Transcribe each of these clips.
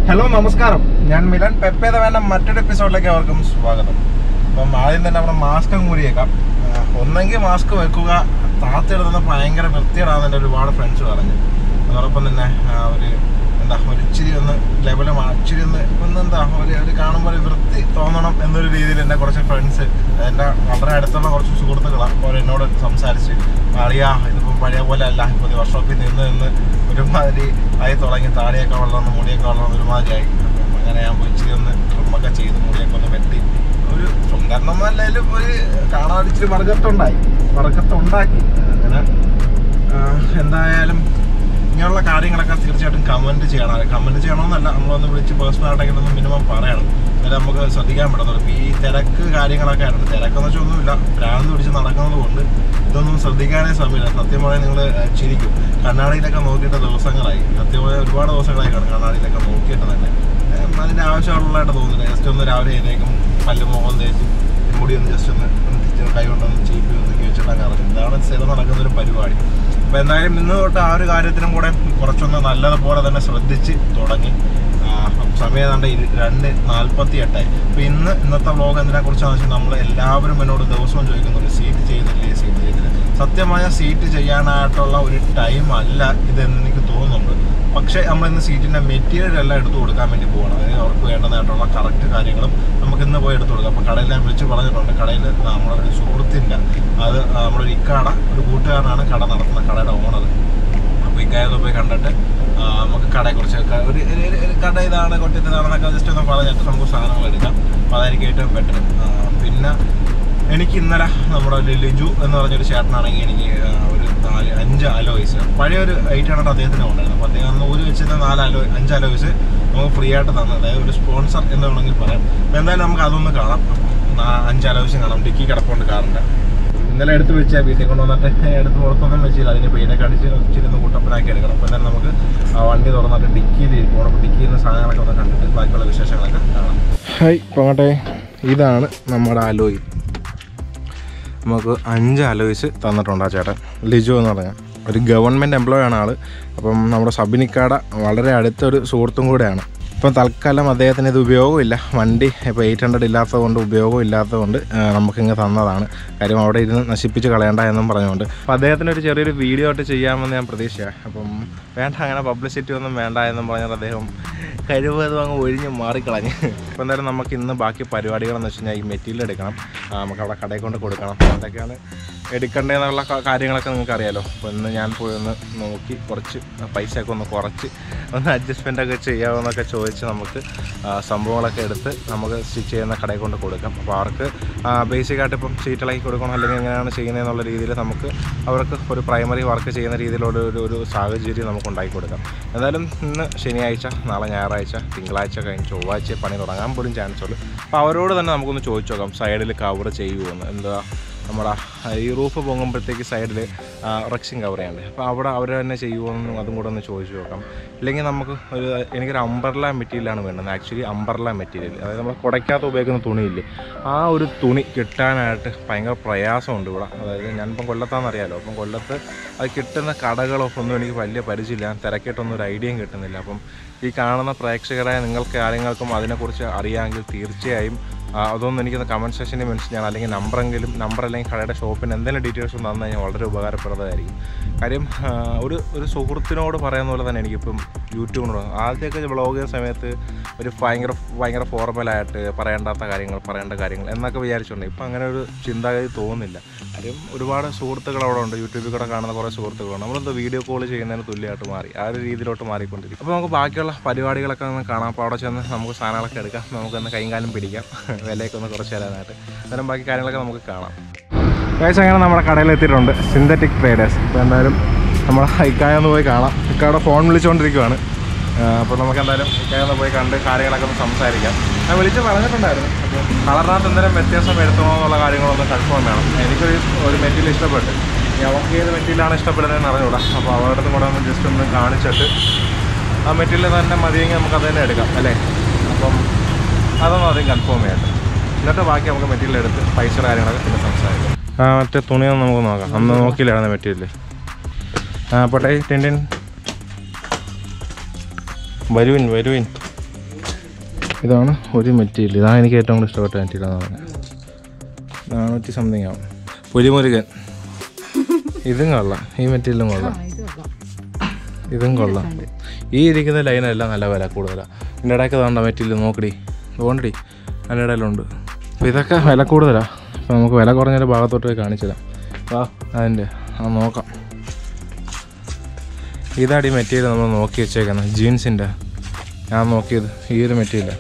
Hello നമസ്കാരം ഞാൻ മിലൻ പെപ്പേത വേണ്ട മറ്റൊരു എപ്പിസോഡിലേക്ക് അവർക്കും സ്വാഗതം അപ്പം ആദ്യം തന്നെ നമ്മുടെ മാസ്ക് മൂരിയേക്കാം ഒന്നെങ്കിൽ മാസ്ക് വെക്കുക താത്തെടുത്തുന്ന ഭയങ്കര വൃത്തിയിടാന്ന് എൻ്റെ ഒരുപാട് ഫ്രണ്ട്സ് പറഞ്ഞു അതോടൊപ്പം തന്നെ ആ, ഒരു എന്താ ഒരു ഇച്ചിരി ഒന്ന് ലെവല് ഇച്ചിരി ഒന്ന് ഒന്ന് എന്താ ഒരു ഒരു കാണുമ്പോൾ ഒരു വൃത്തി തോന്നണം എന്നൊരു രീതിയിൽ എൻ്റെ കുറച്ച് ഫ്രണ്ട്സ് എൻ്റെ വളരെ അടുത്തുള്ള കുറച്ച് സുഹൃത്തുക്കളാണ് അവർ എന്നോട് സംസാരിച്ച് അറിയാ ഇതിപ്പം പഴയ പോലെ അല്ല ഇപ്പോൾ ഒരു വർക്ക്ഷോപ്പിൽ നിന്ന് നിന്ന് ഒരുമാതിരി ആയി തുടങ്ങി താടിയൊക്കെ വളർന്ന് മുടിയൊക്കെ വളർന്ന് ഒരുമാതിരിയായി അപ്പം അങ്ങനെ ഞാൻ പോയി ഇച്ചിരി ഒന്ന് ട്രിമ്മൊക്കെ ചെയ്ത് മുടിയൊക്കെ ഒന്ന് വെട്ടി ഒരു സുന്ദരനൊന്നല്ലെങ്കിലും ഒരു കാണാൻ ഇച്ചിരി വർഗത്തുണ്ടായി വർഗത്തുണ്ടാക്കി അങ്ങനെ ആ, എന്തായാലും ഇങ്ങനെയുള്ള കാര്യങ്ങളൊക്കെ തീർച്ചയായിട്ടും കമൻറ്റ് ചെയ്യണം കമൻറ്റ് ചെയ്യണമെന്നല്ല നമ്മളൊന്ന് വിളിച്ച് പേഴ്സണലായിട്ടൊക്കെ ഒന്ന് മിനിമം പറയണം എന്നാലും നമുക്ക് ശ്രദ്ധിക്കാൻ പറ്റത്തുള്ളൂ ഇപ്പം ഈ തിരക്ക് കാര്യങ്ങളൊക്കെ ആയിരുന്നു തിരക്കെന്ന് വെച്ചാൽ ഒന്നുമില്ല ഭ്രാന്ത് പിടിച്ച് നടക്കുന്നത് കൊണ്ട് ഇതൊന്നും ശ്രദ്ധിക്കാനേ സമയമില്ല സത്യമായി നിങ്ങൾ ചിരിക്കും കണ്ണാടിയിലൊക്കെ നോക്കിയിട്ട് ദിവസങ്ങളായി സത്യമായ ഒരുപാട് ദിവസങ്ങളായി കാണും കണ്ണാടിയിലൊക്കെ നോക്കിയിട്ട് തന്നെ ഏം, അതിൻ്റെ ആവശ്യമുള്ളതായിട്ട് തോന്നുന്നില്ല ജസ്റ്റ് ഒന്ന് രാവിലെ എഴുന്നേക്കും പല്ല് മുഖം തേച്ച് മുടി ഒന്ന് ജസ്റ്റ് ഒന്ന് ഒന്ന് തിരിച്ച് കൈ കൊണ്ടൊന്ന് ചീപ്പി ഒതുക്കി വെച്ചിട്ടൊക്കെ ഇറങ്ങും ഇതാണ് സ്ഥിരം നടക്കുന്ന ഒരു പരിപാടി അപ്പോൾ എന്തായാലും ഇന്ന് തൊട്ട് ആ ഒരു കാര്യത്തിനും കൂടെ കുറച്ചൊന്ന് നല്ലതുപോലെ തന്നെ ശ്രദ്ധിച്ച് തുടങ്ങി ആ, സമയം ഏതാണ്ട് ഇരു- രണ്ട് നാൽപ്പത്തി എട്ടായി അപ്പോൾ ഇന്ന് ഇന്നത്തെ വ്ലോഗ് എന്തിനെ കുറിച്ചാണെന്ന് വെച്ചാൽ നമ്മൾ എല്ലാവരും എന്നോട് ദിവസവും ചോദിക്കുന്നുണ്ട് സീറ്റ് ചെയ്യുന്നില്ലേ സീറ്റ് ചെയ്യുന്നില്ല സത്യമായ സീറ്റ് ചെയ്യാനായിട്ടുള്ള ഒരു ടൈം അല്ല ഇതെന്ന് എനിക്ക് തോന്നുന്നുണ്ട് പക്ഷേ നമ്മൾ ഇന്ന് സീറ്റിൻ്റെ മെറ്റീരിയൽ എല്ലാം എടുത്തു കൊടുക്കാൻ വേണ്ടി പോകണം അതായത് അവർക്ക് വേണ്ടതായിട്ടുള്ള കറക്റ്റ് കാര്യങ്ങളും നമുക്ക് ഇന്ന് പോയി എടുത്തു കൊടുക്കാം അപ്പോൾ കടയിൽ ഞാൻ വിളിച്ച് പറഞ്ഞിട്ടുണ്ട് കടയിൽ നമ്മുടെ ഒരു സുഹൃത്തിൻ്റെ അത് നമ്മുടെ ഒരു ഇക്കാട ഒരു കൂട്ടുകാരനാണ് കട നടത്തുന്നത് കടയുടെ ഓണർ അപ്പോൾ ഇക്കായൊക്കെ പോയി കണ്ടിട്ട് ആ, നമുക്ക് കടയെക്കുറിച്ച് ക- ഒരു ഒരു- ഒരു- ഒരു കട ഇതാണ് കൊട്ടിത്ത് ഇതാണെന്നൊക്കെ ജസ്റ്റ് ഒന്ന് പറഞ്ഞിട്ട് നമുക്ക് സാധനങ്ങൾ എടുക്കാം അപ്പോൾ അതായിരിക്കും ഏറ്റവും ബെറ്റർ പിന്നെ എനിക്ക് ഇന്നലെ നമ്മുടെ ഒരു ലിജു എന്ന് പറഞ്ഞൊരു ചേട്ടനാണെങ്കിൽ എനിക്ക് ആ, ഒരു നാല് അഞ്ച് അലോയ്സ് പഴയ ഒരു എയ്റ്റ് ഹൺഡ്രഡ് അദ്ദേഹത്തിന് ഉണ്ടായിരുന്നു അപ്പോൾ അദ്ദേഹം അന്ന് ഒരു വെച്ചിട്ട് നാല് അലോ അഞ്ച് അലോയ്സ് നമുക്ക് ഫ്രീ ആയിട്ട് തന്നത് അതായത് ഒരു സ്പോൺസർ എന്ന് വേണമെങ്കിൽ പറയാം അപ്പോൾ എന്തായാലും നമുക്ക് അതൊന്ന് കാണാം നാ- അഞ്ച് അലോയ്സും കാണാം ഡിക്കി കിടപ്പുണ്ട് കാറിൻ്റെ ഇന്നലെ എടുത്ത് വെച്ചാൽ വീട്ടിൽ കൊണ്ടുവന്നിട്ട് എടുത്ത് പുറത്തൊന്നും വെച്ചില്ല അതിന് പെയിനൊക്കെ അടിച്ച് ഇച്ചിരി ഒന്ന് കുട്ടപ്പനാക്കി എടുക്കണം അപ്പോൾ തന്നെ നമുക്ക് ആ വണ്ടി തുറന്നിട്ട് ഡിക്കിയിൽ ഇരിക്കണം അപ്പോൾ ഡിക്കിയിൽ നിന്ന് സാധനങ്ങളൊക്കെ ഒന്ന് കണ്ടിട്ട് ബാക്കിയുള്ള വിശേഷങ്ങളൊക്കെ കാണാം ഹായ് ഇപ്പോൾ അങ്ങോട്ടെ ഇതാണ് നമ്മുടെ അലോയ് നമുക്ക് അഞ്ച് അലോയ്സ് തന്നിട്ടുണ്ട് ആ ചേട്ടൻ ലിജു എന്ന് പറഞ്ഞാൽ ഒരു ഗവൺമെൻറ് എംപ്ലോയി ആണ് ആള് അപ്പം നമ്മുടെ സബിനിക്കാട വളരെ അടുത്തൊരു സുഹൃത്തും കൂടെയാണ് ഇപ്പം തൽക്കാലം അദ്ദേഹത്തിന് ഇത് ഉപയോഗമില്ല വണ്ടി ഇപ്പോൾ എയ്റ്റ് ഹൺഡ്രഡ് ഇല്ലാത്തത് കൊണ്ട് ഉപയോഗം ഇല്ലാത്തത് കൊണ്ട് നമുക്കിങ്ങ് തന്നതാണ് കാര്യം അവിടെ ഇരുന്ന് നശിപ്പിച്ച് കളയണ്ട എന്നും പറഞ്ഞുകൊണ്ട് അപ്പോൾ അദ്ദേഹത്തിന് ഒരു ചെറിയൊരു വീഡിയോ ആയിട്ട് ചെയ്യാമെന്ന് ഞാൻ പ്രതീക്ഷയാണ് അപ്പം വേണ്ട അങ്ങനെ പബ്ലിസിറ്റി ഒന്നും വേണ്ട എന്നും പറഞ്ഞാൽ അദ്ദേഹം കഴിവതും അങ്ങ് ഒഴിഞ്ഞ് മാറിക്കളഞ്ഞ് അപ്പോൾ എന്തായാലും നമുക്ക് ഇന്ന് ബാക്കി പരിപാടികളെന്ന് വെച്ച് കഴിഞ്ഞാൽ ഈ മെറ്റീരിയൽ എടുക്കണം ആ, നമുക്ക് അവിടെ കടയിൽ കൊണ്ട് കൊടുക്കണം എന്തൊക്കെയാണ് എടുക്കേണ്ടതെന്നുള്ള ക- കാര്യങ്ങളൊക്കെ നിങ്ങൾക്ക് അറിയാലോ അപ്പോൾ ഇന്ന് ഞാൻ പോയി ഒന്ന് നോക്കി കുറച്ച് പൈസയൊക്കെ ഒന്ന് കുറച്ച് ഒന്ന് അഡ്ജസ്റ്റ്മെൻ്റ് ഒക്കെ ചെയ്യാമെന്നൊക്കെ ചോദിച്ച് നമുക്ക് ആ, സംഭവങ്ങളൊക്കെ എടുത്ത് നമുക്ക് സ്റ്റിച്ച് ചെയ്യുന്ന കടയിൽ കൊണ്ട് കൊടുക്കാം അപ്പോൾ അവർക്ക് ബേസിക് ആയിട്ട് ഇപ്പം ഷീറ്റ് ഇളക്കി കൊടുക്കണം അല്ലെങ്കിൽ എങ്ങനെയാണ് ചെയ്യുന്നതെന്നുള്ള രീതിയിൽ നമുക്ക് അവർക്ക് ഒരു പ്രൈമറി വർക്ക് ചെയ്യുന്ന രീതിയിലുള്ള ഒരു ഒരു സാഹചര്യം നമുക്ക് ഉണ്ടാക്കി കൊടുക്കാം എന്തായാലും ഇന്ന് ശനിയാഴ്ച നാളെ ഞായറാഴ്ച തിങ്കളാഴ്ച കഴിഞ്ഞ് ചൊവ്വാഴ്ച പണി തുടങ്ങാൻ പോലും ചാൻസ് ഉള്ളൂ അപ്പോൾ അവരോട് തന്നെ നമുക്കൊന്ന് ചോദിച്ചു നോക്കാം സൈഡിൽ കവർ ചെയ്യുമോയെന്ന് എന്താ നമ്മുടെ ഈ റൂഫ് പൊങ്ങുമ്പോഴത്തേക്ക് സൈഡിൽ റെക്സിങ് കവർ ചെയ്യണ്ടേ അപ്പോൾ അവിടെ അവർ തന്നെ ചെയ്യുമോയെന്നും അതും കൂടെ ഒന്ന് ചോദിച്ചു നോക്കാം ഇല്ലെങ്കിൽ നമുക്ക് ഒരു എനിക്കൊരു അമ്പർല മെറ്റീരിയലാണ് വേണ്ടത് ആക്ച്വലി അമ്പർല മെറ്റീരിയൽ അതായത് നമ്മൾ കുടയ്ക്കകത്ത് ഉപയോഗിക്കുന്ന തുണിയില്ലേ ആ ഒരു തുണി കിട്ടാനായിട്ട് ഭയങ്കര പ്രയാസമുണ്ട് ഇവിടെ അതായത് ഞാനിപ്പം കൊല്ലത്താണെന്നറിയാലോ അപ്പം കൊല്ലത്ത് അത് കിട്ടുന്ന കടകളോ ഒന്നും എനിക്ക് വലിയ പരിചയമില്ല ഞാൻ തിരക്കിയിട്ടൊന്നും ഒരു ഐഡിയയും കിട്ടുന്നില്ല അപ്പം ഈ കാണുന്ന പ്രേക്ഷകരായ നിങ്ങൾക്ക് ആരെങ്കിലും അതിനെക്കുറിച്ച് അറിയാമെങ്കിൽ തീർച്ചയായും ആ, അതൊന്നും എനിക്കൊന്ന് കമൻറ്റ് സെക്ഷനിൽ മെൻഷൻ ചെയ്യണം അല്ലെങ്കിൽ നമ്പറെങ്കിലും നമ്പർ അല്ലെങ്കിൽ കടയുടെ ഷോപ്പിന് എന്തെങ്കിലും ഡീറ്റെയിൽസ് ഒന്ന് തന്നു കഴിഞ്ഞാൽ വളരെ ഉപകാരപ്രദമായിരിക്കും കാര്യം ആ, ഒരു ഒരു സുഹൃത്തിനോട് പറയുന്ന പോലെ തന്നെ എനിക്കിപ്പം യൂട്യൂബിനോട് ആദ്യമൊക്കെ വ്ളോഗ് ചെയ്യുന്ന സമയത്ത് ഒരു ഭയങ്കര ഭയങ്കര ഫോർമലായിട്ട് പറയേണ്ടാത്ത കാര്യങ്ങൾ പറയേണ്ട കാര്യങ്ങൾ എന്നൊക്കെ വിചാരിച്ചുകൊണ്ട് ഇപ്പം അങ്ങനെ ഒരു ചിന്താഗതി തോന്നുന്നില്ല കാര്യം ഒരുപാട് സുഹൃത്തുക്കൾ അവിടെ ഉണ്ട് യൂട്യൂബിൽ കൂടെ കാണുന്ന കുറേ സുഹൃത്തുക്കളുണ്ട് നമ്മളെന്തോ വീഡിയോ കോൾ ചെയ്യുന്നതിന് തുല്യമായിട്ട് മാറി ആ ഒരു രീതിയിലോട്ട് മാറിക്കൊണ്ടിരിക്കും അപ്പോൾ നമുക്ക് ബാക്കിയുള്ള പരിപാടികളൊക്കെ ഒന്ന് കാണാം അപ്പോൾ അവിടെ ചെന്ന് നമുക്ക് സാധനങ്ങളൊക്കെ എടുക്കാം നമുക്കൊന്ന് കൈയും കാലും പിടിക്കാം വിലയൊക്കെ ഒന്ന് കുറച്ച് തരാനായിട്ട് അന്നേരം ബാക്കി കാര്യങ്ങളൊക്കെ നമുക്ക് കാണാം കാഴ്ച അങ്ങനെ നമ്മുടെ കടയിൽ എത്തിയിട്ടുണ്ട് സിന്തറ്റിക് ട്രേഡേഴ്സ് അപ്പോൾ എന്തായാലും നമ്മൾ ഇക്കായ ഒന്ന് പോയി കാണാം ഇക്കായുടെ ഫോൺ വിളിച്ചുകൊണ്ടിരിക്കുവാണ് അപ്പോൾ നമുക്ക് എന്തായാലും ഇക്കായ ഒന്ന് പോയി കണ്ട് കാര്യങ്ങളൊക്കെ ഒന്ന് സംസാരിക്കാം ഞാൻ വിളിച്ച് പറഞ്ഞിട്ടുണ്ടായിരുന്നു അപ്പോൾ കളറിനകത്ത് എന്തെങ്കിലും വ്യത്യാസം വരുത്തണോ എന്നുള്ള കാര്യങ്ങളൊന്ന് കൺഫേം വേണം എനിക്കൊരു ഒരു മെറ്റീരിയൽ ഇഷ്ടപ്പെട്ടു ഇനി അവർക്ക് ഏത് മെറ്റീരിയലാണ് ഇഷ്ടപ്പെടുന്നതെന്ന് അറിഞ്ഞൂടാ അപ്പോൾ അവരുടെ അടുത്തും കൂടെ ഒന്ന് ജസ്റ്റ് ഒന്ന് കാണിച്ചിട്ട് ആ മെറ്റീരിയൽ തന്നെ മതിയെങ്കിൽ നമുക്ക് അത് തന്നെ എടുക്കാം അല്ലേ അപ്പം അതൊന്നും ആദ്യം കൺഫേം ചെയ്യട്ടെ എന്നിട്ട് ബാക്കി നമുക്ക് മെറ്റീരിയൽ എടുത്ത് പൈസ കാര്യങ്ങളൊക്കെ പിന്നെ സംസാരിക്കാം ആ മറ്റേ തുണിയൊന്നും നമുക്ക് നോക്കാം അന്ന് നോക്കിയില്ലായിരുന്നു മെറ്റീരിയൽ ആ പോട്ടെ ടിൻറ്റിൻ വരുവിൻ വരുവിൻ ഇതാണ് ഒരു മെറ്റീരിയൽ ഇതാണ് എനിക്ക് ഏറ്റവും കൂടുതൽ ഇഷ്ടപ്പെട്ട മെറ്റീരിയൽ എന്ന് പറഞ്ഞാൽ നാനൂറ്റി സംതിങ് ആവും പുലിമുരുകൻ ഇതും കൊള്ളാം ഈ മെറ്റീരിയലും കൊള്ളാം ഇതും കൊള്ളാം ഈ ഇരിക്കുന്ന ലൈനെല്ലാം നല്ല വില കൂടുതലാണ് ഇതിൻ്റെ ഇടയ്ക്ക് തണ്ട മെറ്റീരിയൽ നോക്കടി തോണ്ടടി അതിൻ്റെ ഇടയിലുണ്ട് അപ്പോൾ ഇതൊക്കെ വില കൂടുതലാണ് അപ്പോൾ നമുക്ക് വില കുറഞ്ഞൊരു ഭാഗത്തോട്ട് പോയി കാണിച്ചു തരാം വാ അതിൻ്റെ ആ നോക്കാം ഇതാടി മെറ്റീരിയൽ നമ്മൾ നോക്കി വെച്ചേക്കുന്നത് ജീൻസിൻ്റെ ഞാൻ നോക്കിയത് ഈ ഒരു മെറ്റീരിയൽ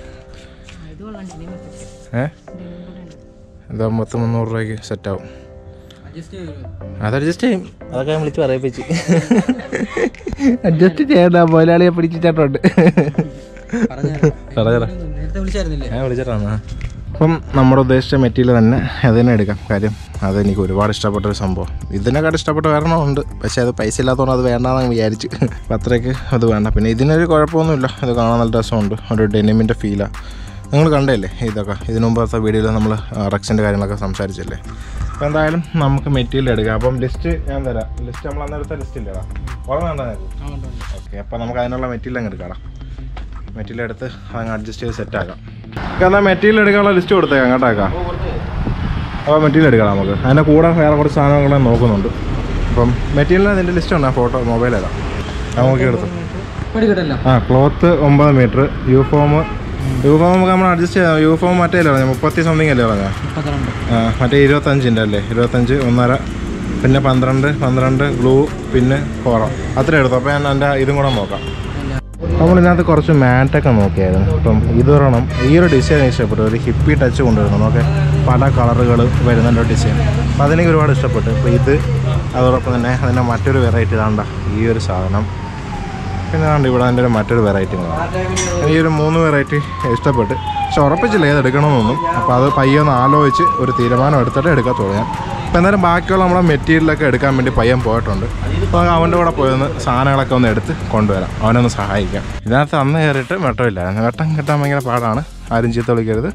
ഏ ഇതാ പത്ത് മുന്നൂറ് രൂപയ്ക്ക് സെറ്റാവും അത് അഡ്ജസ്റ്റ് ചെയ്യും അതൊക്കെ ഞാൻ വിളിച്ച് പറയിപ്പിച്ച് അഡ്ജസ്റ്റ് ചെയ്യണ്ട മുതലാളിയെ പിടിച്ചിട്ടുണ്ട് പറഞ്ഞതാ നേരത്തെ വിളിച്ചായിരുന്നില്ലേ ഞാൻ വിളിച്ചിട്ടാണ് അപ്പം നമ്മുടെ ഉദ്ദേശിച്ച മെറ്റീരിയൽ തന്നെ അത് തന്നെ എടുക്കാം കാര്യം അതെനിക്ക് ഒരുപാട് ഇഷ്ടപ്പെട്ട ഒരു സംഭവം ഇതിനെക്കാട്ട് ഇഷ്ടപ്പെട്ട വേറെ ഉണ്ട് പക്ഷേ അത് പൈസ ഇല്ലാത്തതുകൊണ്ട് അത് വേണ്ടാന്ന് വിചാരിച്ചു അപ്പം അത്രയ്ക്ക് അത് വേണ്ട പിന്നെ ഇതിനൊരു കുഴപ്പമൊന്നുമില്ല ഇത് കാണാൻ നല്ല രസമുണ്ട് ഒരു ഡെനിമിൻ്റെ ഫീലാണ് നിങ്ങൾ കണ്ടല്ലേ ഇതൊക്കെ ഇതിനു മുമ്പത്തെ വീഡിയോയിൽ നമ്മൾ റക്സിൻ്റെ കാര്യങ്ങളൊക്കെ സംസാരിച്ചല്ലേ അപ്പോൾ എന്തായാലും നമുക്ക് മെറ്റീരിയൽ എടുക്കാം അപ്പം ലിസ്റ്റ് ഞാൻ തരാം ലിസ്റ്റ് നമ്മൾ അന്നേരത്തെ ലിസ്റ്റ് ഇല്ലേടാ ഓർമ്മ വേണ്ട ഓക്കെ അപ്പോൾ നമുക്ക് അതിനുള്ള മെറ്റീരിയൽ അങ്ങ് എടുക്കാം മെറ്റീരിയൽ എടുത്ത് അതങ്ങ് അഡ്ജസ്റ്റ് ചെയ്ത് സെറ്റ് ആക്കാം എന്നാൽ മെറ്റീരിയൽ എടുക്കാനുള്ള ലിസ്റ്റ് കൊടുത്തേക്കാം കേട്ടാക്കാം അപ്പോൾ മെറ്റീരിയൽ എടുക്കാം നമുക്ക് അതിൻ്റെ കൂടെ വേറെ കുറച്ച് സാധനങ്ങളെ നോക്കുന്നുണ്ട് അപ്പം മെറ്റീരിയലിന് അതിൻ്റെ ലിസ്റ്റ് ഉണ്ട് ഫോട്ടോ മൊബൈലേതാ ഞാൻ നോക്കി എടുത്തു പഠിക്കട്ടല്ലോ ആ ക്ലോത്ത് ഒമ്പത് മീറ്റർ യൂഫോം യൂഫോം നമുക്ക് നമ്മൾ അഡ്ജസ്റ്റ് ചെയ്യാം യൂഫോം മറ്റേ അല്ലേ പറഞ്ഞത് മുപ്പത്തി സംതിങ് അല്ലേ പറഞ്ഞത് മുപ്പത്തിരണ്ട് ആ, മറ്റേ ഇരുപത്തഞ്ചിൻ്റെ അല്ലേ ഇരുപത്തഞ്ച് ഒന്നര പിന്നെ പന്ത്രണ്ട് പന്ത്രണ്ട് ഗ്ലൂ പിന്നെ കോറ അത്രയും എടുത്തു അപ്പോൾ ഞാൻ എൻ്റെ ഇതും കൂടെ നോക്കാം നമ്മളിതിനകത്ത് കുറച്ച് മാറ്റൊക്കെ നോക്കിയായിരുന്നു ഇപ്പം ഇതൊരെണ്ണം ഈ ഒരു ഡിസൈൻ ഇഷ്ടപ്പെട്ടു ഒരു ഹിപ്പി ടച്ച് കൊണ്ടുവരുന്നു ഓക്കെ പല കളറുകൾ വരുന്നുണ്ട് ഡിസൈൻ അപ്പോൾ അതെനിക്ക് ഒരുപാട് ഇഷ്ടപ്പെട്ടു ഇപ്പോൾ ഇത് അതോടൊപ്പം തന്നെ അതിൻ്റെ മറ്റൊരു വെറൈറ്റി ഇതാണ്ട ഈ ഒരു സാധനം പിന്നെ ഇതാണ്ട് ഇവിടെ അതിൻ്റെ ഒരു മറ്റൊരു വെറൈറ്റി ഈ ഒരു മൂന്ന് വെറൈറ്റി ഇഷ്ടപ്പെട്ട് പക്ഷെ ഉറപ്പിച്ചില്ല ഏത് എടുക്കണമെന്നൊന്നും അപ്പോൾ അത് പയ്യെ ഒന്ന് ആലോചിച്ച് ഒരു തീരുമാനം എടുത്തിട്ട് എടുക്കത്തുള്ളൂ ഞാൻ അപ്പോൾ എന്തായാലും ബാക്കിയുള്ള നമ്മുടെ മെറ്റീരിയലൊക്കെ എടുക്കാൻ വേണ്ടി പയ്യൻ പോയിട്ടുണ്ട് അപ്പോൾ അവൻ്റെ കൂടെ പോയി ഒന്ന് സാധനങ്ങളൊക്കെ ഒന്ന് എടുത്ത് കൊണ്ടുവരാം അവനൊന്ന് സഹായിക്കാം ഇതിനകത്ത് അന്ന് കയറിയിട്ട് വെട്ടമില്ലായിരുന്നു വെട്ടം കിട്ടാൻ ഭയങ്കര പാടാണ് ആരും ചീത്ത വിളിക്കരുത്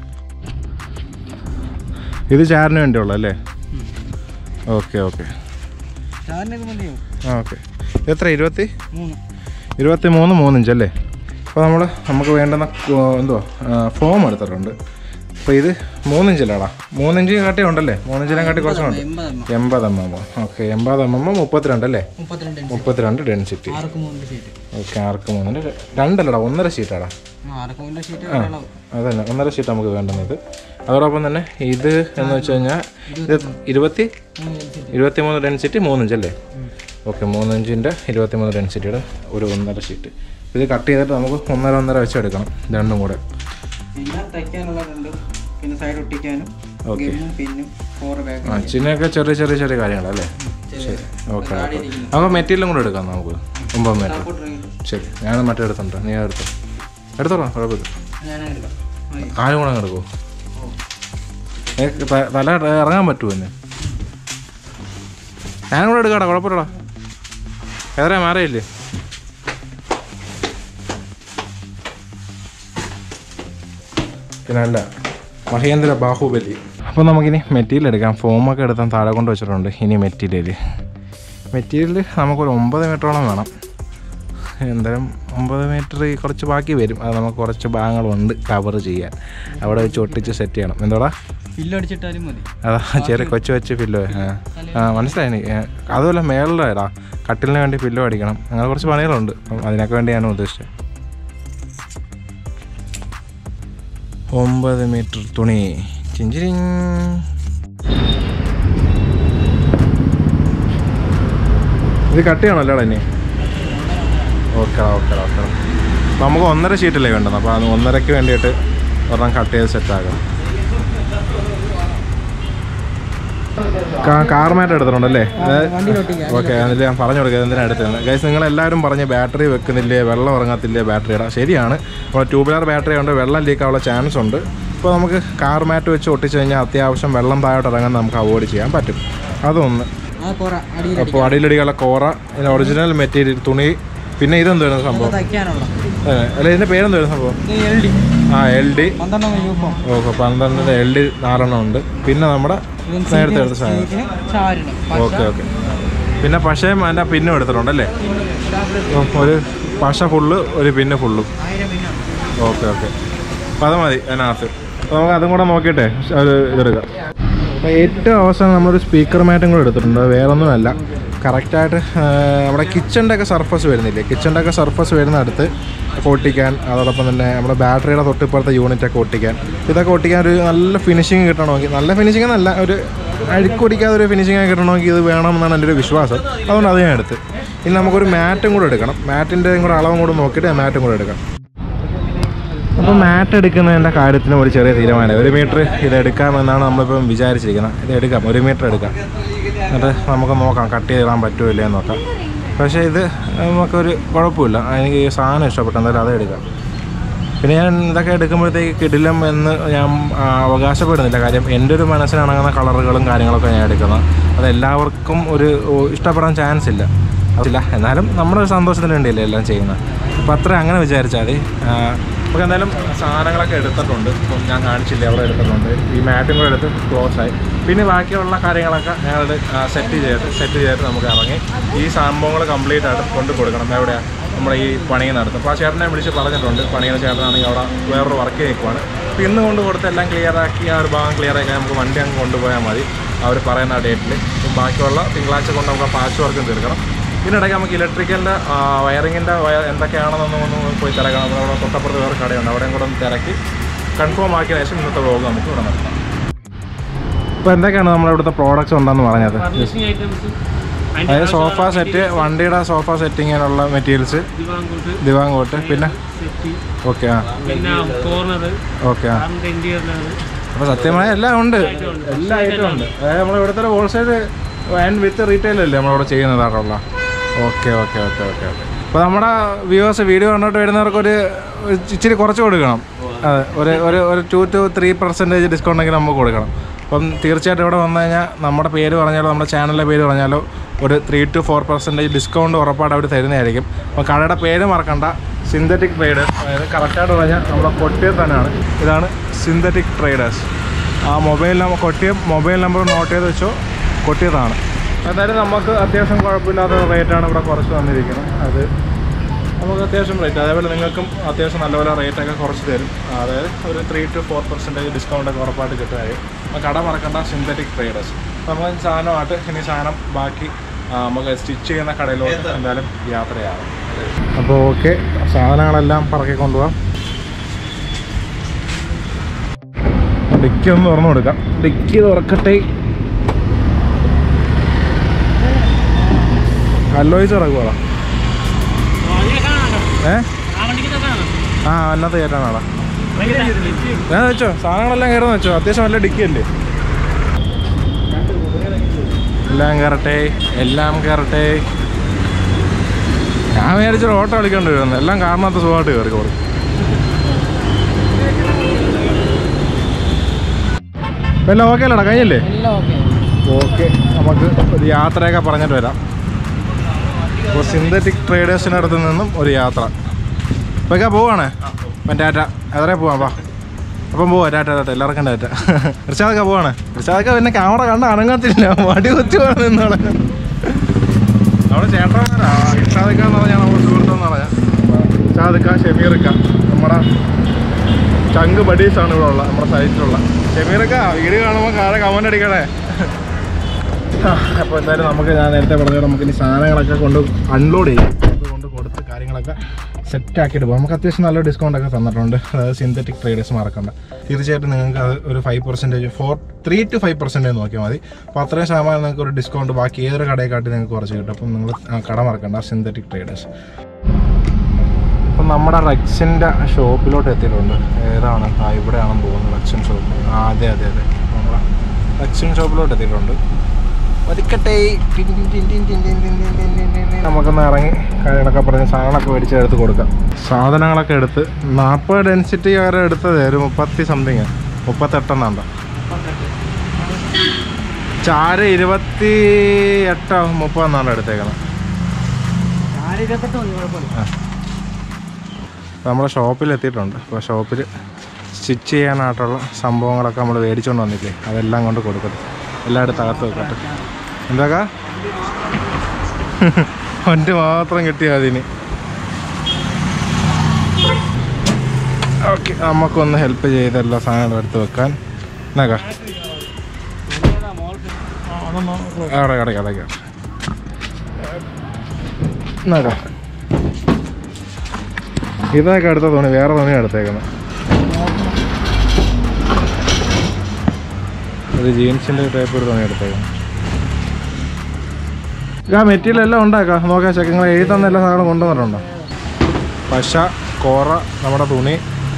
ഇത് ചാറിന് വേണ്ടിയുള്ള അല്ലേ ഓക്കെ ഓക്കെ ചാറിനൊക്കെ മതിയോ ആ ഓക്കെ എത്ര ഇരുപത്തി മൂന്ന് ഇരുപത്തി മൂന്ന് മൂന്നിഞ്ചല്ലേ അപ്പോൾ നമ്മൾ നമുക്ക് വേണ്ടുന്ന കു- എന്തുവാ ഫോം എടുത്തിട്ടുണ്ട് അപ്പോൾ ഇത് മൂന്നിഞ്ചല്ലാടാ മൂന്നിഞ്ച് കാട്ടി ഉണ്ടല്ലേ മൂന്നിഞ്ചിനെ കാട്ടി കുറച്ചുണ്ട് എൺപത് എണ്ണം എൺപത് എം എം ഓക്കെ എൺപത് എം എം മുപ്പത്തിരണ്ട് അല്ലേ മുപ്പത്തിരണ്ട് ഇഞ്ച് മുപ്പത്തിരണ്ട് ഡെൻസിറ്റി ആർക്ക് മൂന്നിൻ്റെ ഷീറ്റ് ഓക്കെ ആർക്ക് മൂന്നിന് ര- രണ്ടല്ലടാ ഒന്നര ഷീറ്റാടാ ആ ആർക്ക് മൂന്നിൻ്റെ ഷീറ്റ് ഒരളവ് അതന്നെ ഒന്നര ഷീറ്റ് നമുക്ക് വേണ്ടുന്നത് ഇത് അതോടൊപ്പം തന്നെ ഇത് എന്ന് വെച്ച് കഴിഞ്ഞാൽ ഇത് ഇരുപത്തി മൂന്ന് ഇഞ്ച് ഇരുപത്തി മൂന്ന് ഡെൻസിറ്റി മൂന്നിഞ്ചല്ലേ ഓക്കെ മൂന്നിഞ്ചിൻ്റെ ഇരുപത്തി മൂന്ന് ഡെൻസിറ്റിയുടെ ഒരു ഒന്നര ഷീറ്റ് ഇത് കട്ട് ചെയ്തിട്ട് നമുക്ക് ഒന്നര ഒന്നര വെച്ച് എടുക്കണം രണ്ടും കൂടെ പിന്നെ തയ്ക്കാനുള്ള രണ്ടും പിന്നെ സൈഡ് ഒട്ടിക്കാനും ഓക്കെ ഗമ്മും പിന്നും ഫോർ ബാഗ് ആ ചിന്നൊക്കെ ചെറിയ ചെറിയ ചെറിയ കാര്യങ്ങളല്ലേ ശരി ഓക്കെ അപ്പോൾ മെറ്റീരിയലും കൂടെ എടുക്കാം നമുക്ക് ഒമ്പത് മീറ്റർ ശരി ഞാൻ മറ്റേ എടുത്തുണ്ട് നീ എടുത്തോ എടുത്തോളാം കുഴപ്പമില്ല ഞാനെടുക്കാം മതി. ആരും കൂടെ അങ്ങ് എടുക്കുമോ ഏ, ത- തല ഇറങ്ങാൻ പറ്റുമോ എന്നെ ഞാൻ കൂടെ എടുക്കാടാ കുഴപ്പമില്ലടാ എത്ര മാറിയില്ലേ പിന്നെ അല്ല മഹേന്ദ്ര ബാഹുബലി അപ്പോൾ നമുക്കിനി മെറ്റീരിയൽ എടുക്കാം ഫോമൊക്കെ എടുത്താൽ താഴെ കൊണ്ട് വെച്ചിട്ടുണ്ട് ഇനി മെറ്റീരിയൽ മെറ്റീരിയൽ നമുക്കൊരു ഒമ്പത് മീറ്ററോളം വേണം എന്തായാലും ഒമ്പത് മീറ്റർ കുറച്ച് ബാക്കി വരും അത് നമുക്ക് കുറച്ച് ഭാഗങ്ങളുണ്ട് കവർ ചെയ്യാൻ അവിടെ വെച്ച് ഒട്ടിച്ച് സെറ്റ് ചെയ്യണം എന്തോടാ ഫില്ല് അടിച്ചിട്ടാലും മതി അതാ ചെറിയ കൊച്ചു വെച്ച് ഫില്ലോ ആ ആ മനസ്സിലായി എനിക്ക്. ഏ, അതുമല്ല മേളിലാടാ കട്ടിലിന് വേണ്ടി ഫില്ലോ അടിക്കണം അങ്ങനെ കുറച്ച് പണികളുണ്ട് അപ്പം അതിനൊക്കെ വേണ്ടി ഞാൻ ഉദ്ദേശിച്ചത് ഒമ്പത് മീറ്റർ തുണി ചിഞ്ചിരിങ് ഇത് കട്ട് ചെയ്യണമല്ലോടാ ഇനി ഓക്കെ ഓക്കെ ഓക്കെ നമുക്ക് ഒന്നര ഷീറ്റല്ലേ വേണ്ടത് അപ്പോൾ അത് ഒന്നരയ്ക്ക് വേണ്ടിയിട്ട് ഒരെണ്ണം കട്ട് ചെയ്ത് സെറ്റാക്കാം കാർ മാറ്റ് എടുത്തിട്ടുണ്ടല്ലേ വണ്ടിയിൽ ഒട്ടിക്കാം ഓക്കെ അതിൽ ഞാൻ പറഞ്ഞു കൊടുക്കുക എന്തിനാണ് എടുത്തത് ഗൈസ് നിങ്ങൾ എല്ലാവരും പറഞ്ഞ് ബാറ്ററി വെക്കുന്നില്ലേ വെള്ളം ഇറങ്ങത്തില്ലേ ബാറ്ററിയുടെ ശരിയാണ് അപ്പോൾ ട്യൂബുലർ ബാറ്ററി ഉണ്ട് വെള്ളം ലീക്ക് ആവാനുള്ള ചാൻസ് ഉണ്ട് ഇപ്പോൾ നമുക്ക് കാർ മാറ്റ് വെച്ച് ഒട്ടിച്ച് കഴിഞ്ഞാൽ അത്യാവശ്യം വെള്ളം താഴോട്ട് ഇറങ്ങാൻ നമുക്ക് അവോയ്ഡ് ചെയ്യാൻ പറ്റും അതൊന്ന് ആ പോറ അടിയിൽ അപ്പോൾ അടിയിലടിയുള്ള കോറ ഇതിന് ഒറിജിനൽ മെറ്റീരിയൽ തുണി പിന്നെ ഇതെന്തായിരുന്നു സംഭവം തയ്ക്കാനുള്ള ഏ, അല്ല ഇതിൻ്റെ പേരെന്തായിരുന്നു സംഭവം ഇത് എൽ ഡി ആ എൽ ഡി പന്ത്രണ്ടാം യൂണിഫോം ഓക്കെ പന്ത്രണ്ടിൻ്റെ എൽ ഡി നാലെണ്ണം ഉണ്ട് പിന്നെ നമ്മുടെ നേരത്തെ എടുത്ത സാധനം ചാരിന് ഓക്കെ ഓക്കെ പിന്നെ പശയും അതിൻ്റെ പിന്നും എടുത്തിട്ടുണ്ടല്ലേ അപ്പം ഒരു പശ ഫുള്ള് ഒരു പിന്നെ ഫുള്ളും ആയിരം പിന്നെ ഓക്കെ ഓക്കെ അപ്പം അത് മതി അതിനകത്ത് അപ്പോൾ നമുക്ക് അതും കൂടെ നോക്കിയിട്ടേ ഒരു ഇതെടുക്കാം അപ്പോൾ ഏറ്റവും അവസാനം നമ്മളൊരു സ്പീക്കർ മാറ്റും കൂടെ എടുത്തിട്ടുണ്ട് അത് വേറൊന്നുമല്ല കറക്റ്റായിട്ട് നമ്മുടെ കിച്ചൻ്റെ ഒക്കെ സർഫസ് വരുന്നില്ലേ കിച്ചൻ്റെ ഒക്കെ സർഫസ് വരുന്ന അടുത്ത് ഒട്ടിക്കാൻ അതോടൊപ്പം തന്നെ നമ്മുടെ ബാറ്ററിയുടെ തൊട്ടിപ്പുറത്തെ യൂണിറ്റൊക്കെ ഒട്ടിക്കാൻ ഇതൊക്കെ ഒട്ടിക്കാൻ ഒരു നല്ല ഫിനിഷിങ് കിട്ടണമെങ്കിൽ നല്ല ഫിനിഷിംഗ് എന്നല്ല ഒരു അഴുക്കൊടിക്കാതെ ഒരു ഫിനിഷിംഗ് കിട്ടണമെങ്കിൽ ഇത് വേണമെന്നാണ് എൻ്റെ ഒരു വിശ്വാസം അതുകൊണ്ട് അത് ഞാൻ എടുത്ത് ഇനി നമുക്കൊരു മാറ്റും കൂടെ എടുക്കണം മാറ്റിൻ്റെ കൂടെ അളവും കൂടെ നോക്കിയിട്ട് മാറ്റും കൂടെ എടുക്കാം അപ്പോൾ മാറ്റ് എടുക്കുന്നതിൻ്റെ കാര്യത്തിന് ഒരു ചെറിയ തീരുമാനം ഒരു മീറ്റർ ഇത് എടുക്കാമെന്നാണ് നമ്മളിപ്പം വിചാരിച്ചിരിക്കുന്നത് ഇത് എടുക്കാം ഒരു മീറ്റർ എടുക്കാം എന്നിട്ട് നമുക്ക് നോക്കാം കട്ട് ചെയ്തിടാൻ പറ്റുമോ ഇല്ലയോ എന്ന് നോക്കാം പക്ഷേ ഇത് നമുക്കൊരു കുഴപ്പമില്ല എനിക്ക് ഈ സാധനം ഇഷ്ടപ്പെട്ടു എന്തായാലും അത് എടുക്കാം പിന്നെ ഞാൻ ഇതൊക്കെ എടുക്കുമ്പോഴത്തേക്ക് കിടിലം എന്ന് ഞാൻ ആ, അവകാശപ്പെടുന്നില്ല കാര്യം എൻ്റെ ഒരു മനസ്സിനിണങ്ങുന്ന കളറുകളും കാര്യങ്ങളൊക്കെ ഞാൻ എടുക്കുന്നത് അത് എല്ലാവർക്കും ഒരു ഓ, ഇഷ്ടപ്പെടാൻ ചാൻസ് ഇല്ല അതില്ല എന്നാലും നമ്മുടെ ഒരു സന്തോഷത്തിന് വേണ്ടിയല്ലേ എല്ലാം ചെയ്യുന്നത് അപ്പോൾ അത്ര അങ്ങനെ വിചാരിച്ചാൽ മതി ആ, നമുക്ക് എന്തായാലും സാധനങ്ങളൊക്കെ എടുത്തിട്ടുണ്ട് ഇപ്പം ഞാൻ കാണിച്ചില്ല അവിടെ എടുത്തിട്ടുണ്ട് ഈ മാറ്റും കൂടെ എടുത്ത് ക്ലോസ് ആയി പിന്നെ ബാക്കിയുള്ള കാര്യങ്ങളൊക്കെ ഞങ്ങൾ സെറ്റ് ചെയ്തിട്ട് സെറ്റ് ചെയ്തിട്ട് നമുക്ക് ഇറങ്ങി ഈ സംഭവങ്ങൾ കംപ്ലീറ്റ് ആയിട്ട് കൊണ്ട് കൊടുക്കണം എവിടെയാണ് നമ്മുടെ ഈ പണിയിൽ നടത്തും അപ്പോൾ ആ ചേട്ടനെ വിളിച്ച് പറഞ്ഞിട്ടുണ്ട് പണിയുന്ന ചേട്ടനാണെങ്കിൽ അവിടെ വേറൊരു വർക്ക് നിൽക്കുവാണ് അപ്പോൾ ഇന്ന് കൊണ്ട് കൊടുത്ത് എല്ലാം ക്ലിയർ ആക്കി ആ ഒരു ഭാഗം ക്ലിയർ ആക്കി നമുക്ക് വണ്ടി അങ്ങ് കൊണ്ടുപോയാൽ മതി അവർ പറയുന്ന ആ ഡേറ്റിൽ ബാക്കിയുള്ള തിങ്കളാഴ്ച കൊണ്ട് നമുക്ക് ആ പാച്ച് വർക്കും തീർക്കണം ഇതിനിടയ്ക്ക് നമുക്ക് ഇലക്ട്രിക്കലിൻ്റെ വയറിങ്ങിൻ്റെ വയർ എന്തൊക്കെയാണെന്നൊന്നും ഒന്ന് പോയി തിരക്കണം നമ്മുടെ തൊട്ടപ്പുറത്ത് വേറെ കടയുണ്ട് അവിടെയും കൂടെ ഒന്ന് തിരക്കി കൺഫേം ആക്കിയ ശേഷം ഇന്നത്തെ വ്ലോഗ് നമുക്ക് ഇവിടെ നടത്താം ഇപ്പോൾ എന്തൊക്കെയാണ് നമ്മുടെ ഇവിടുത്തെ പ്രോഡക്റ്റ്സ് ഉണ്ടെന്ന് പറഞ്ഞത് ഫർണിഷിംഗ് ഐറ്റംസ് അതായത് സോഫ സെറ്റ് വണ്ടിയുടെ സോഫ സെറ്റിങ്ങിനുള്ള മെറ്റീരിയൽസ് ദിവാങ്കോട്ട് ദിവാങ്കോട്ട് പിന്നെ സെറ്റി ഓക്കെ ആ പിന്നെ കോർണർ ഓക്കെ ആ കാറിന്റെ ഇന്റീരിയറിലാണ് അപ്പോൾ സത്യമായ എല്ലാം ഉണ്ട് എല്ലാ ഐറ്റം ഉണ്ട് അതായത് നമ്മൾ ഇവിടുത്തെ ഹോൾസെയിൽ ആൻഡ് വിത്ത് റീറ്റെയിൽ അല്ലേ നമ്മളിവിടെ ചെയ്യുന്നതാണുള്ള okay okay okay okay okay അപ്പോൾ നമ്മുടെ വ്യൂവേഴ്സ് വീഡിയോ കണ്ടിട്ട് വരുന്നവർക്ക് ഒരു ഒരു ഇച്ചിരി കുറച്ച് കൊടുക്കണം അതെ ഒരു ഒരു ഒരു two two three percentage discount എങ്കിലും നമുക്ക് കൊടുക്കണം അപ്പം തീർച്ചയായിട്ടും ഇവിടെ വന്നു കഴിഞ്ഞാൽ നമ്മുടെ പേര് പറഞ്ഞാലോ നമ്മുടെ ചാനലിൻ്റെ പേര് പറഞ്ഞാലോ ഒരു three two four percentage discount ഉറപ്പായിട്ട് അവർ തരുന്നതായിരിക്കും അപ്പോൾ കടയുടെ പേര് മറക്കണ്ട സിന്തറ്റിക് ട്രേഡേഴ്സ് അതായത് കറക്റ്റായിട്ട് പറഞ്ഞാൽ നമ്മുടെ കൊട്ടിയം തന്നെയാണ് ഇതാണ് സിന്തറ്റിക് ട്രേഡേഴ്സ് ആ mobile number Kottiyam mobile number note ചെയ്ത് വെച്ചോ കൊട്ടിയതാണ് എന്തായാലും നമുക്ക് അത്യാവശ്യം കുഴപ്പമില്ലാത്ത റേറ്റാണ് ഇവിടെ കുറച്ച് തന്നിരിക്കുന്നത് അത് നമുക്ക് അത്യാവശ്യം റേറ്റ് അതേപോലെ നിങ്ങൾക്കും അത്യാവശ്യം നല്ലപോലെ റേറ്റൊക്കെ കുറച്ച് തരും അതായത് ഒരു three two four percentage discount ഒക്കെ ഉറപ്പായിട്ട് കിട്ടുമായിരിക്കും അപ്പോൾ കട മറക്കണ്ട സിന്തറ്റിക് ട്രേഡേഴ്സ് അപ്പോൾ നമുക്ക് സാധനമായിട്ട് ഇനി സാധനം ബാക്കി ആ, നമുക്ക് സ്റ്റിച്ച് ചെയ്യുന്ന കടയിലോട്ട് എന്തായാലും യാത്രയാകും അപ്പോൾ ഓക്കെ സാധനങ്ങളെല്ലാം പറക്കി കൊണ്ടുപോകാം ഡിക്കി ഒന്ന് തുറന്നു കൊടുക്കാം ഡിക്കി തുറക്കട്ടെ അല്ലോയിച്ച് ഇറക്കുവാടാ ഏ ആ വണ്ടിക്ക് തന്നെ ആ അന്നത്തെ കയറ്റാനാടാ ഞാൻ വെച്ചോ സാധനങ്ങളെല്ലാം കയറുന്ന വെച്ചോ അത്യാവശ്യം നല്ല ഡിക്കി അല്ലേ എല്ലാം കയറട്ടെ എല്ലാം കയറട്ടെ ഞാൻ വിചാരിച്ചൊരു ഓട്ടോ കളിക്കേണ്ടി വരുന്നു എല്ലാം കാരണത്ത് സുഖമായിട്ട് കയറിക്കോളും എല്ലാം ഓക്കെ അല്ലടാ കഴിഞ്ഞല്ലേ എല്ലാം ഓക്കെ ഓക്കെ നമുക്ക് ഒരു യാത്രയൊക്കെ പറഞ്ഞിട്ട് വരാം അപ്പോൾ സിന്തറ്റിക് ട്രേഡേഴ്സിനടുത്ത് നിന്നും ഒരു യാത്ര ഇപ്പൊക്കെ പോവാണ് അപ്പം ടാറ്റ എത്ര പോവാം വാ അപ്പം പോവാ ടാറ്റ ടാറ്റ എല്ലാവർക്കും ടാറ്റ റിഷാദൊക്കെ പോവാണ് റിഷാദൊക്കെ പിന്നെ ക്യാമറ കണ്ട അനങ്ങത്തില്ല വടി കുത്തി വേണം നിന്നോളെ നമ്മുടെ ചേട്ടന്മാരാ ഇഷാദക്ക എന്ന് പറഞ്ഞാൽ നമ്മുടെ സുഹൃത്തെന്ന് പറഞ്ഞാൽ ഇഷാദക്ക ഷമീർക്ക നമ്മുടെ ചങ്ക് ബഡീസാണ് ഇവിടെ ഉള്ള നമ്മുടെ സൈറ്റിലുള്ള ഷമീറക്ക വീഡിയോ കാണുമ്പോൾ കാരെ കമൻ്റ് അടിക്കണേ അപ്പോൾ എന്തായാലും നമുക്ക് ഞാൻ നേരത്തെ പറഞ്ഞ നമുക്ക് ഇനി സാധനങ്ങളൊക്കെ കൊണ്ട് അൺലോഡ് ചെയ്യും അത് കൊണ്ട് കൊടുത്ത് കാര്യങ്ങളൊക്കെ സെറ്റ് ആക്കിയിട്ട് പോകും നമുക്ക് അത്യാവശ്യം നല്ല ഡിസ്കൗണ്ട് ഒക്കെ തന്നിട്ടുണ്ട് അതായത് സിന്തറ്റിക് ട്രേഡേഴ്സ് മറക്കണ്ട തീർച്ചയായിട്ടും നിങ്ങൾക്ക് അത് ഒരു five percentage four three two five percentage നോക്കിയാൽ മതി അപ്പോൾ അത്രയും ശതമാനം നിങ്ങൾക്ക് ഒരു ഡിസ്കൗണ്ട് ബാക്കി ഏതൊരു കടയെ കാട്ടി നിങ്ങൾക്ക് കുറച്ച് കിട്ടും അപ്പം നിങ്ങൾ ആ കട മറക്കണ്ട സിന്തറ്റിക് ട്രേഡേഴ്സ് അപ്പം നമ്മുടെ റെക്സിൻ്റെ ഷോപ്പിലോട്ട് എത്തിയിട്ടുണ്ട് ഏതാണ് ആ ഇവിടെയാണെന്ന് തോന്നുന്നു റെക്സിൻ ഷോപ്പ് ആ അതെ അതെ അതെ നമ്മുടെ റെക്സിൻ ഷോപ്പിലോട്ട് എത്തിയിട്ടുണ്ട് ഒതുക്കട്ടെ ടിൻ ടിൻ ടിൻ ടിൻ ടിൻ ടിൻ ടിൻ ടിൻ ടിൻ ടിൻ ടിൻ ടിൻ. നമുക്കൊന്ന് ഇറങ്ങി കാര്യങ്ങളൊക്കെ പറഞ്ഞ് സാധനങ്ങളൊക്കെ മേടിച്ച് എടുത്ത് കൊടുക്കാം സാധനങ്ങളൊക്കെ എടുത്ത് നാൽപ്പത് ഡെൻസിറ്റി വരെ എടുത്തത് ഒരു മുപ്പത്തി സംതിങ് മുപ്പത്തെട്ടെന്നാണ്ട ചാര ഇരുപത്തി എട്ടോ മുപ്പതെന്നാണ് എടുത്തേക്കുന്നത് ആര് ഇരുപത്തെട്ട് മതി കുഴപ്പമില്ല നമ്മുടെ ഷോപ്പിൽ എത്തിയിട്ടുണ്ട് അപ്പോൾ ഷോപ്പിൽ സ്റ്റിച്ച് ചെയ്യാനായിട്ടുള്ള സംഭവങ്ങളൊക്കെ നമ്മൾ മേടിച്ചുകൊണ്ട് വന്നില്ലേ അതെല്ലാം കൊണ്ട് കൊടുക്കട്ടെ എല്ലായിടത്തും അകത്ത് വെക്കട്ടെ എന്താക്കാ ഒൻ്റെ മാത്രം കിട്ടിയാൽ അതിന് ഓക്കെ നമുക്കൊന്ന് ഹെൽപ്പ് ചെയ്ത് എല്ലാ സാധനങ്ങളും എടുത്ത് വെക്കാൻ എന്നാക്കാ അവിടെ അവിടെ അവിടെ എന്നാക്കാ ഇതൊക്കെ അടുത്ത തുണി വേറെ തുണി എടുത്തേക്കുന്നത് ഒരു ജീൻസിൻ്റെ ടൈപ്പ് ഒരു തുണി എടുത്തേക്കണം ആ മെറ്റീരിയൽ എല്ലാം ഉണ്ടാക്കാം നോക്കാം ചെക്ക് നിങ്ങൾ എഴുതി തന്ന എല്ലാ സാധനവും കൊണ്ടുവന്നിട്ടുണ്ടോ പശ കോറ നമ്മുടെ തുണി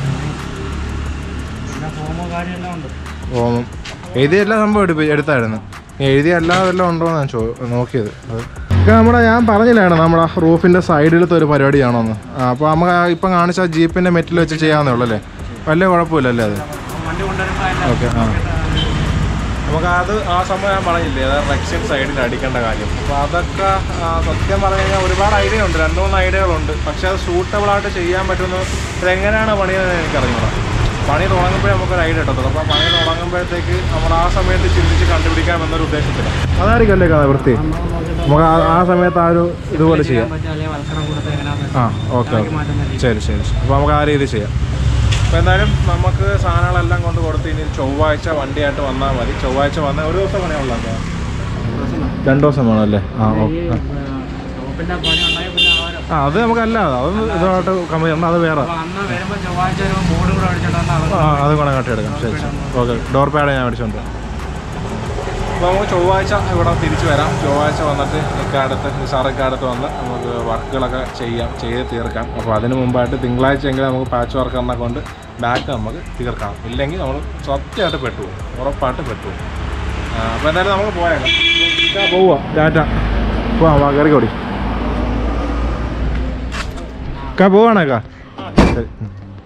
പിന്നെ ഫോമോ കാര്യമെല്ലാം ഉണ്ട് ഓമം എഴുതിയ എല്ലാ സംഭവം എടുപ്പി എടുത്തായിരുന്നു നീ എഴുതിയ അല്ലാതെല്ലാം ഉണ്ടോ എന്ന് ഞാൻ ചോ നോക്കിയത് അത് ഇത് നമ്മുടെ ഞാൻ പറഞ്ഞില്ലായിരുന്നു നമ്മുടെ റൂഫിൻ്റെ സൈഡിലത്തെ ഒരു പരിപാടിയാണോന്ന് ആ അപ്പോൾ നമുക്ക് ആ ഇപ്പം കാണിച്ച ജീപ്പിൻ്റെ മെറ്റിൽ വെച്ച് ചെയ്യാവുന്നേ ഉള്ളൂ അല്ലേ വലിയ കുഴപ്പമില്ലല്ലേ അത് വണ്ടി കൊണ്ടുവരുമ്പോൾ ഓക്കെ ആ നമുക്ക് അത് ആ സമയം ഞാൻ പറഞ്ഞില്ലേ അതായത് റെക്ഷൻ സൈഡിൽ അടിക്കേണ്ട കാര്യം അപ്പോൾ അതൊക്കെ ആ, സത്യം പറഞ്ഞു കഴിഞ്ഞാൽ ഒരുപാട് ഐഡിയ ഉണ്ട് രണ്ട് മൂന്ന് ഐഡിയകളുണ്ട് പക്ഷെ അത് സൂട്ടബിൾ ആയിട്ട് ചെയ്യാൻ പറ്റുന്ന ഇതെങ്ങനെയാണ് പണിയെന്ന് എനിക്കറിഞ്ഞൂടാ പണി തുടങ്ങുമ്പോഴേ നമുക്കൊരു ഐഡിയ കിട്ടത്തുള്ളൂ അപ്പോൾ പണി തുടങ്ങുമ്പോഴത്തേക്ക് നമ്മൾ ആ സമയത്ത് ചിന്തിച്ച് കണ്ടുപിടിക്കാം എന്നൊരു ഉദ്ദേശത്തിലാണ് അതായിരിക്കും അല്ലേ കഥ വൃത്തി നമുക്ക് ആ- ആ സമയത്ത് ആ ഒരു ഇതുപോലെ ചെയ്യാം അല്ലെങ്കിൽ വൽക്കണം കൊടുത്ത് എങ്ങനെയാണെന്ന് ആ ഓക്കെ ഇളക്കി മാറ്റുന്ന രീതി. ശരി ശരി അപ്പോൾ നമുക്ക് ആ രീതി ചെയ്യാം അപ്പോൾ എന്തായാലും നമുക്ക് സാധനങ്ങളെല്ലാം കൊണ്ട് കൊടുത്ത് ഇനി ചൊവ്വാഴ്ച വണ്ടിയായിട്ട് വന്നാൽ മതി ചൊവ്വാഴ്ച വന്ന ഒരു ദിവസം പണിയുള്ളൂ രണ്ട് ദിവസം വേണം അല്ലേ ആ ഈ, ഓക്കെ ഏ, ഷോപ്പിന്റെ പണി ഉണ്ടായി പിന്നെ അവര് ആ അത് നമുക്കല്ല അത് ഇതുമായിട്ട് കമ്പനി അത് വേറെ അപ്പൊ അന്ന് വരുമ്പോ ചൊവ്വാഴ്ച വരുമ്പോ ബോർഡും കൂടെ അടിച്ചിട്ട് വന്നാൽ അവർ ആ അത് കൂടെ കട്ടി എടുക്കാം ശരി ശരി ഓക്കെ ഡോർ പാഡ് ഞാൻ മേടിച്ചോണ്ട് അപ്പോൾ നമുക്ക് ചൊവ്വാഴ്ച ഇവിടെ തിരിച്ചു വരാം ചൊവ്വാഴ്ച വന്നിട്ട് ഇക്കാലത്ത് നിസാറിക്കാലത്ത് വന്ന് നമുക്ക് വർക്കുകളൊക്കെ ചെയ്യാം ചെയ്ത് തീർക്കാം അപ്പോൾ അതിന് മുമ്പായിട്ട് തിങ്കളാഴ്ച എങ്കിലും നമുക്ക് പാച്ച് വർക്ക് എന്നെ കൊണ്ട് ബാക്ക് നമുക്ക് തീർക്കാം ഇല്ലെങ്കിൽ നമ്മൾ സത്യമായിട്ട് പെട്ടുപോകും ഉറപ്പായിട്ട് പെട്ടുപോകും അപ്പോൾ എന്തായാലും നമുക്ക് പോയേക്കാം പോവാ ടാറ്റ പോവാം വാ കയറി കൂടി കാ പോവാണേക്കാ ശരി ഉം.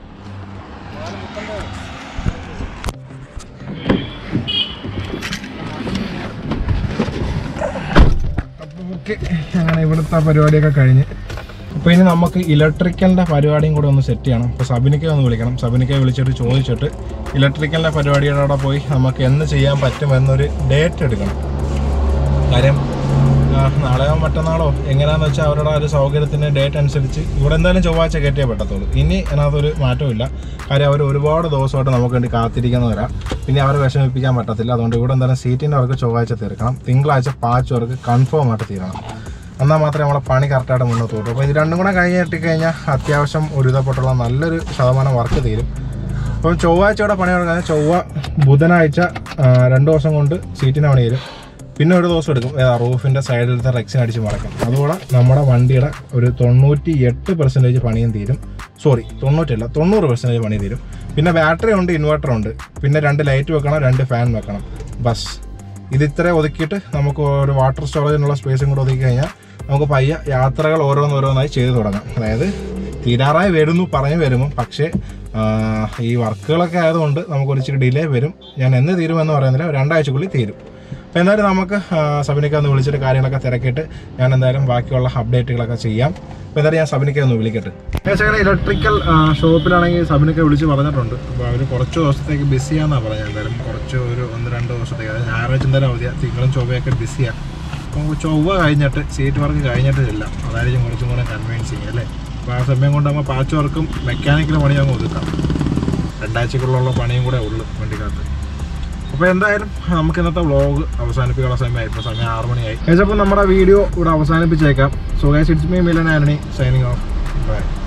ഓക്കെ അങ്ങനെ ഇവിടുത്തെ പരിപാടിയൊക്കെ കഴിഞ്ഞ് അപ്പോൾ ഇനി നമുക്ക് ഇലക്ട്രിക്കലിൻ്റെ പരിപാടിയും കൂടെ ഒന്ന് സെറ്റ് ചെയ്യണം അപ്പോൾ സബിനിക്കെ ഒന്ന് വിളിക്കണം സബിനിക്കെ വിളിച്ചിട്ട് ചോദിച്ചിട്ട് ഇലക്ട്രിക്കലിൻ്റെ പരിപാടിയുടെ അവിടെ പോയി നമുക്ക് എന്ന് ചെയ്യാൻ പറ്റുമെന്നൊരു ഡേറ്റ് എടുക്കണം കാര്യം ആ, നാളെയോ മറ്റന്നാളോ എങ്ങനെയാണെന്ന് വെച്ചാൽ അവരുടെ ആ ഒരു സൗകര്യത്തിന് ഡേറ്റ് അനുസരിച്ച് ഇവിടെ എന്തായാലും ചൊവ്വാഴ്ച കയറ്റിയേ പറ്റത്തുള്ളൂ ഇനി അതിനകത്തൊരു മാറ്റമില്ല കാര്യം അവർ ഒരുപാട് ദിവസമായിട്ട് നമുക്ക് വേണ്ടി കാത്തിരിക്കുന്നവരാ പിന്നെ അവരെ വിഷമിപ്പിക്കാൻ പറ്റത്തില്ല അതുകൊണ്ട് ഇവിടെ എന്തായാലും സീറ്റിൻ്റെ അവർക്ക് ചൊവ്വാഴ്ച തീർക്കണം തിങ്കളാഴ്ച പാച്ച് വർക്ക് കൺഫേം ആയിട്ട് തീരണം എന്നാൽ മാത്രമേ നമ്മളെ പണി കറക്റ്റായിട്ട് മുന്നോട്ട് പോകുള്ളൂ അപ്പോൾ ഇത് രണ്ടും കൂടെ കഴിഞ്ഞ് കിട്ടിക്കഴിഞ്ഞാൽ അത്യാവശ്യം ഒരുവിധപ്പെട്ടുള്ള നല്ലൊരു ശതമാനം വർക്ക് തീരും അപ്പം ചൊവ്വാഴ്ചയുടെ പണി തുടങ്ങാൻ ചൊവ്വ ബുധനാഴ്ച ആ, രണ്ട് ദിവസം കൊണ്ട് സീറ്റിന് പണി തരും പിന്നെ ഒരു ദിവസം എടുക്കും ഏതാ റൂഫിൻ്റെ സൈഡിലത്തെ റെക്സിന് അടിച്ച് മറക്കും അതുകൂടെ നമ്മുടെ വണ്ടിയുടെ ഒരു തൊണ്ണൂറ്റി എട്ട് പെർസെൻറ്റേജ് പണിയും തീരും സോറി തൊണ്ണൂറ്റില്ല തൊണ്ണൂറ് പെർസെൻറ്റേജ് പണി തീരും പിന്നെ ബാറ്ററി ഉണ്ട് ഇൻവെർട്ടർ ഉണ്ട് പിന്നെ രണ്ട് ലൈറ്റ് വെക്കണം രണ്ട് ഫാൻ വെക്കണം ബസ് ഇത് ഇത്ര ഒതുക്കിയിട്ട് നമുക്ക് ഒരു വാട്ടർ സ്റ്റോറേജിനുള്ള സ്പേസും കൂടെ ഒതുക്കി കഴിഞ്ഞാൽ നമുക്ക് പയ്യെ യാത്രകൾ ഓരോന്നോരോന്നായി ചെയ്തു തുടങ്ങാം അതായത് തീരാറായി വരുന്നു പറഞ്ഞു വരുമ്പോൾ പക്ഷേ ആ, ഈ വർക്കുകളൊക്കെ ആയതുകൊണ്ട് നമുക്ക് ഒരു ഇച്ചിരി ഡിലേ വരും ഞാൻ എന്ന് തീരുമെന്ന് പറയുന്നില്ല രണ്ടാഴ്ചക്കുള്ളിൽ തീരും അപ്പോൾ എന്തായാലും നമുക്ക് സബിനിക്ക ഒന്ന് വിളിച്ചിട്ട് കാര്യങ്ങളൊക്കെ തിരക്കിയിട്ട് ഞാൻ എന്തായാലും ബാക്കിയുള്ള അപ്ഡേറ്റുകളൊക്കെ ചെയ്യാം അപ്പോൾ എന്തായാലും ഞാൻ സബിനിക്ക ഒന്ന് വിളിക്കട്ടെ ഇലക്ട്രിക്കൽ ഷോപ്പിലാണെങ്കിൽ സബിനിക്ക വിളിച്ച് പറഞ്ഞിട്ടുണ്ട് അപ്പോൾ അവർ കുറച്ച് ദിവസത്തേക്ക് ബിസിയാണെന്നാണ് പറഞ്ഞത് എന്തായാലും കുറച്ച് ഒരു ഒന്ന് രണ്ട് ദിവസത്തേക്ക് അതായത് ഞായറാഴ്ച എന്തായാലും അവധിയാണ് തിങ്കളും ചൊവ്വയൊക്കെ ബിസിയാണ് അപ്പോൾ ചൊവ്വ കഴിഞ്ഞിട്ട് സീറ്റ് വർക്ക് കഴിഞ്ഞിട്ട് ഇല്ല അതായിരിക്കും കുറച്ചും കൂടെ കൺവീൻസിങ് അല്ലേ അപ്പോൾ ആ സമയം കൊണ്ട് നമ്മൾ പാച്ച് വർക്കും മെക്കാനിക്കൽ പണിയും അങ്ങ് ഒതുക്കാം രണ്ടാഴ്ചക്കുള്ള പണിയും കൂടെ ഉള്ളു വണ്ടിക്കകത്ത് അപ്പോൾ എന്തായാലും നമുക്ക് ഇന്നത്തെ വ്ളോഗ് അവസാനിപ്പിക്കാനുള്ള സമയമായി ഇപ്പോൾ സമയം ആറ് മണിയായി ഏച്ചപ്പോൾ നമ്മുടെ വീഡിയോ ഇവിടെ അവസാനിപ്പിച്ചേക്കാം so guys it's me Milan Antony signing off by